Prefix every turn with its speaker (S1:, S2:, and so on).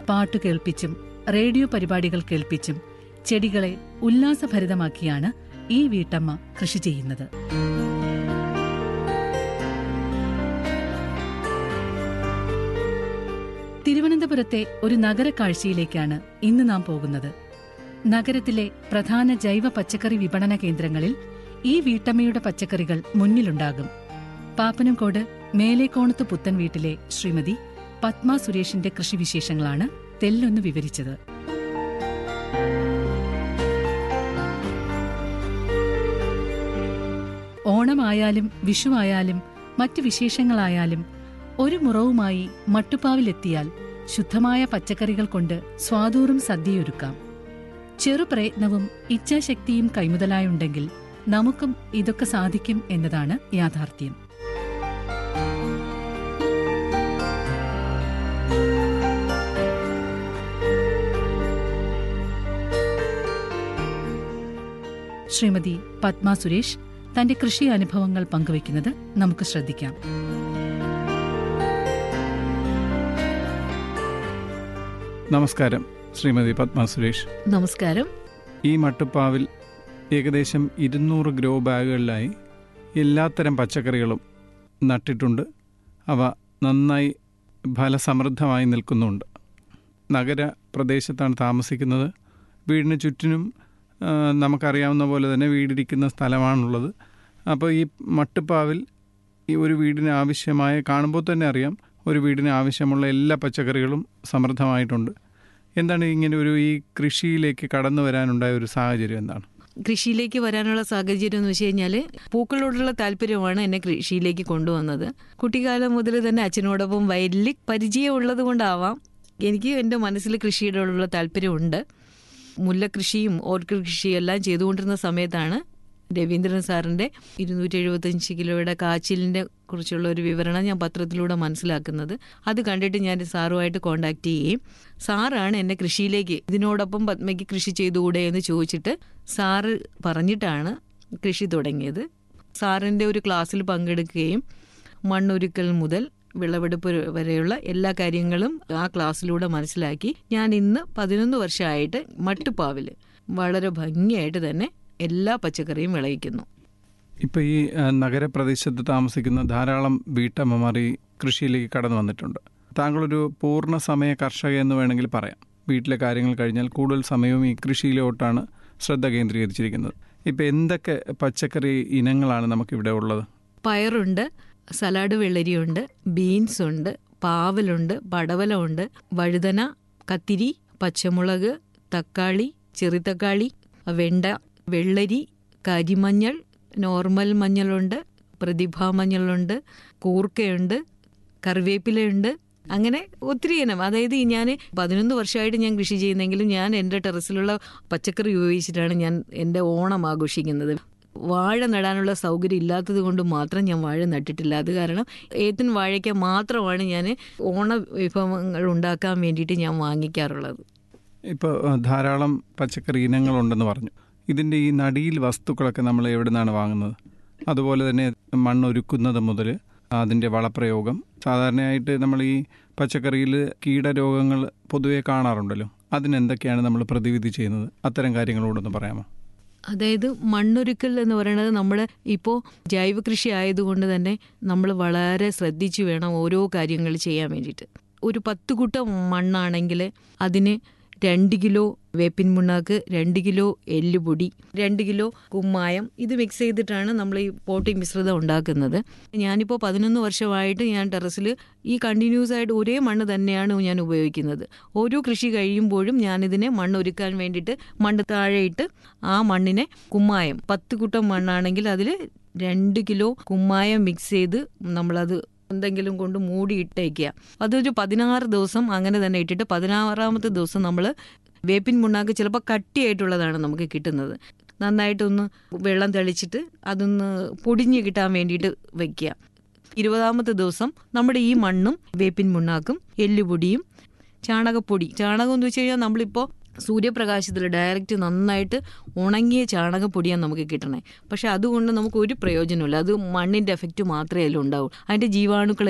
S1: പാട്ടു കേൾപ്പിച്ചും റേഡിയോ പരിപാടികൾ കേൾപ്പിച്ചും ചെടികളെ ഉല്ലാസഭരിതമാക്കിയാണ് ഈ വീട്ടമ്മ കൃഷി ചെയ്യുന്നത് തിരുവനന്തപുരത്തെ ഒരു നഗര കാഴ്ചയിലേക്കാണ് ഇന്ന് നാം പോകുന്നത് നഗരത്തിലെ പ്രധാന ജൈവ പച്ചക്കറി വിപണന കേന്ദ്രങ്ങളിൽ ഈ വീട്ടമ്മയുടെ പച്ചക്കറികൾ മുന്നിലുണ്ടാകും പാപ്പനംകോട് മേലേക്കോണത്ത് പുത്തൻ വീട്ടിലെ ശ്രീമതി പത്മ സുരേഷിന്റെ കൃഷിവിശേഷങ്ങളാണ് തെല്ലൊന്ന് വിവരിച്ചത് ഓണമായാലും വിഷുവായാലും മറ്റു വിശേഷങ്ങളായാലും ഒരു മുറവുമായി മട്ടുപ്പാവിലെത്തിയാൽ ശുദ്ധമായ പച്ചക്കറികൾ കൊണ്ട് സ്വാദൂറും സദ്യയൊരുക്കാം ചെറുപ്രയത്നവും ഇച്ഛാശക്തിയും കൈമുതലായുണ്ടെങ്കിൽ നമുക്കും ഇതൊക്കെ സാധിക്കും എന്നതാണ് യാഥാർത്ഥ്യം ശ്രീമതി പത്മ സുരേഷ് തന്റെ കൃഷി അനുഭവങ്ങൾ പങ്കുവയ്ക്കുന്നത് നമുക്ക് ശ്രദ്ധിക്കാം
S2: നമസ്കാരം ശ്രീമതി പത്മ സുരേഷ്
S3: നമസ്കാരം
S2: ഈ മട്ടുപ്പാവിൽ ഏകദേശം ഇരുന്നൂറ് ഗ്രോ ബാഗുകളിലായി എല്ലാത്തരം പച്ചക്കറികളും നട്ടിട്ടുണ്ട് അവ നന്നായി ഫലസമൃദ്ധമായി നിൽക്കുന്നുണ്ട് നഗര പ്രദേശത്താണ് താമസിക്കുന്നത് വീടിന് ചുറ്റിനും ആ, നമുക്കറിയാവുന്ന പോലെ തന്നെ വീടിരിക്കുന്ന സ്ഥലമാണുള്ളത് അപ്പോൾ ഈ മട്ടുപ്പാവിൽ ഈ ഒരു വീടിന് ആവശ്യമായ കാണുമ്പോൾ തന്നെ അറിയാം ഒരു വീടിന് ആവശ്യമുള്ള എല്ലാ പച്ചക്കറികളും സമൃദ്ധമായിട്ടുണ്ട് എന്താണ് ഇങ്ങനെ ഒരു ഈ കൃഷിയിലേക്ക് കടന്നു വരാനുണ്ടായ ഒരു സാഹചര്യം എന്താണ്
S3: കൃഷിയിലേക്ക് വരാനുള്ള സാഹചര്യം എന്ന് വെച്ച് കഴിഞ്ഞാൽ പൂക്കളോടുള്ള താല്പര്യമാണ് എന്നെ കൃഷിയിലേക്ക് കൊണ്ടുവന്നത് കുട്ടിക്കാലം മുതൽ തന്നെ അച്ഛനോടൊപ്പം വയലിൽ പരിചയമുള്ളത് കൊണ്ടാവാം എനിക്ക് എൻ്റെ മനസ്സിൽ കൃഷിയോടുള്ള താല്പര്യമുണ്ട് മുല്ലക്കൃഷിയും ഓർക്കിഡ് കൃഷിയും എല്ലാം ചെയ്തുകൊണ്ടിരുന്ന സമയത്താണ് രവീന്ദ്രൻ സാറിൻ്റെ ഇരുന്നൂറ്റി എഴുപത്തഞ്ച് കിലോയുടെ കാച്ചിലിൻ്റെ കുറിച്ചുള്ള ഒരു വിവരണം ഞാൻ പത്രത്തിലൂടെ മനസ്സിലാക്കുന്നത് അത് കണ്ടിട്ട് ഞാൻ സാറുമായിട്ട് കോണ്ടാക്ട് ചെയ്യുകയും സാറാണ് എന്നെ കൃഷിയിലേക്ക് ഇതിനോടൊപ്പം പത്മയ്ക്ക് കൃഷി ചെയ്തുകൂടെ എന്ന് ചോദിച്ചിട്ട് സാറ് പറഞ്ഞിട്ടാണ് കൃഷി തുടങ്ങിയത് സാറിൻ്റെ ഒരു ക്ലാസ്സിൽ പങ്കെടുക്കുകയും മണ്ണൊരുക്കൽ മുതൽ വിളവെടുപ്പ് വരെയുള്ള എല്ലാ കാര്യങ്ങളും ആ ക്ലാസ്സിലൂടെ മനസ്സിലാക്കി ഞാൻ ഇന്ന് പതിനൊന്ന് വർഷമായിട്ട് മട്ടുപ്പാവിൽ വളരെ ഭംഗിയായിട്ട് തന്നെ എല്ലാ പച്ചക്കറിയും വിളയിക്കുന്നു
S2: ഇപ്പോൾ ഈ ആ, നഗരപ്രദേശത്ത് താമസിക്കുന്ന ധാരാളം വീട്ടമ്മമാർ ഈ കൃഷിയിലേക്ക് കടന്നു വന്നിട്ടുണ്ട് താങ്കളൊരു പൂർണ്ണ സമയ കർഷക എന്ന് വേണമെങ്കിൽ പറയാം വീട്ടിലെ കാര്യങ്ങൾ കഴിഞ്ഞാൽ കൂടുതൽ സമയവും ഈ കൃഷിയിലോട്ടാണ് ശ്രദ്ധ കേന്ദ്രീകരിച്ചിരിക്കുന്നത് ഇപ്പോൾ എന്തൊക്കെ പച്ചക്കറി ഇനങ്ങളാണ് നമുക്കിവിടെ ഉള്ളത്
S3: പയറുണ്ട് സലാഡ് വെള്ളരിയുണ്ട് ബീൻസ് ഉണ്ട് പാവലുണ്ട് പടവലമുണ്ട് വഴുതന കത്തിരി പച്ചമുളക് തക്കാളി ചെറുതക്കാളി വെണ്ട വെള്ളരി കരിമഞ്ഞൾ നോർമൽ മഞ്ഞളുണ്ട് പ്രതിഭാ മഞ്ഞളുണ്ട് കൂർക്കയുണ്ട് കറിവേപ്പിലയുണ്ട് അങ്ങനെ ഒത്തിരി ഇനം അതായത് ഞാൻ പതിനൊന്ന് വർഷമായിട്ട് ഞാൻ കൃഷി ചെയ്യുന്നെങ്കിലും ഞാൻ എൻ്റെ ടെറസിലുള്ള പച്ചക്കറി ഉപയോഗിച്ചിട്ടാണ് ഞാൻ എൻ്റെ ഓണം ആഘോഷിക്കുന്നത് വാഴ നടാനുള്ള സൗകര്യം ഇല്ലാത്തത് കൊണ്ട് മാത്രം ഞാൻ വാഴ നട്ടിട്ടില്ല അത് കാരണം ഏത്തൻ വാഴയ്ക്ക മാത്രമാണ് ഞാൻ ഓണ വിഭവങ്ങൾ ഉണ്ടാക്കാൻ വേണ്ടിയിട്ട് ഞാൻ വാങ്ങിക്കാറുള്ളത്
S2: ഇപ്പോൾ ആ, ധാരാളം പച്ചക്കറി ഇനങ്ങളുണ്ടെന്ന് പറഞ്ഞു ഇതിൻ്റെ ഈ നടിയിൽ വസ്തുക്കളൊക്കെ നമ്മൾ എവിടെ നിന്നാണ് വാങ്ങുന്നത് അതുപോലെ തന്നെ മണ്ണൊരുക്കുന്നത് മുതൽ അതിൻ്റെ വളപ്രയോഗം സാധാരണയായിട്ട് നമ്മൾ ഈ പച്ചക്കറിയിൽ കീടരോഗങ്ങൾ പൊതുവെ കാണാറുണ്ടല്ലോ അതിനെന്തൊക്കെയാണ് നമ്മൾ പ്രതിവിധി ചെയ്യുന്നത് അത്തരം കാര്യങ്ങളോടൊന്ന് പറയാമോ
S3: അതായത് മണ്ണൊരുക്കൽ എന്ന് പറയുന്നത് നമ്മൾ ഇപ്പോൾ ജൈവ കൃഷി ആയതുകൊണ്ട് തന്നെ നമ്മൾ വളരെ ശ്രദ്ധിച്ചു വേണം ഓരോ കാര്യങ്ങൾ ചെയ്യാൻ വേണ്ടിയിട്ട് ഒരു പത്ത് കുട്ട മണ്ണാണെങ്കിൽ അതിന് രണ്ട് കിലോ വേപ്പിൻ മുണ്ണാക്ക് രണ്ട് കിലോ എല്ലുപൊടി രണ്ട് കിലോ കുമ്മായം ഇത് മിക്സ് ചെയ്തിട്ടാണ് നമ്മൾ ഈ പോട്ടി മിശ്രിതം ഉണ്ടാക്കുന്നത് ഞാനിപ്പോൾ പതിനൊന്ന് വർഷമായിട്ട് ഞാൻ ടെറസിൽ ഈ കണ്ടിന്യൂസ് ആയിട്ട് ഒരേ മണ്ണ് തന്നെയാണ് ഞാൻ ഉപയോഗിക്കുന്നത് ഓരോ കൃഷി കഴിയുമ്പോഴും ഞാനിതിനെ മണ്ണ് ഒരുക്കാൻ വേണ്ടിയിട്ട് മണ്ണ് താഴെയിട്ട് ആ മണ്ണിനെ കുമ്മായം പത്ത് കുട്ടം മണ്ണാണെങ്കിൽ അതിൽ രണ്ട് കിലോ കുമ്മായം മിക്സ് ചെയ്ത് നമ്മളത് എന്തെങ്കിലും കൊണ്ട് മൂടി ഇട്ടേക്കുക അതൊരു പതിനാറ് ദിവസം അങ്ങനെ തന്നെ ഇട്ടിട്ട് പതിനാറാമത്തെ ദിവസം നമ്മൾ വേപ്പിൻ മുണ്ണാക്ക് ചിലപ്പോൾ കട്ടിയായിട്ടുള്ളതാണ് നമുക്ക് കിട്ടുന്നത് നന്നായിട്ടൊന്ന് വെള്ളം തെളിച്ചിട്ട് അതൊന്ന് പൊടിഞ്ഞ് കിട്ടാൻ വേണ്ടിയിട്ട് വെക്കുക ഇരുപതാമത്തെ ദിവസം നമ്മുടെ ഈ മണ്ണും വേപ്പിൻ മുണ്ണാക്കും എല്ലുപൊടിയും ചാണകപ്പൊടി ചാണകം എന്ന് വെച്ച് കഴിഞ്ഞാൽ നമ്മളിപ്പോൾ സൂര്യപ്രകാശത്തിൽ ഡയറക്റ്റ് നന്നായിട്ട് ഉണങ്ങിയ ചാണകപ്പൊടിയാണ് നമുക്ക് കിട്ടണേ പക്ഷെ അതുകൊണ്ട് നമുക്ക് ഒരു പ്രയോജനമില്ല അത് മണ്ണിൻ്റെ എഫക്റ്റ് മാത്രമേ അതിൽ ഉണ്ടാവൂ അതിൻ്റെ ജീവാണുക്കൾ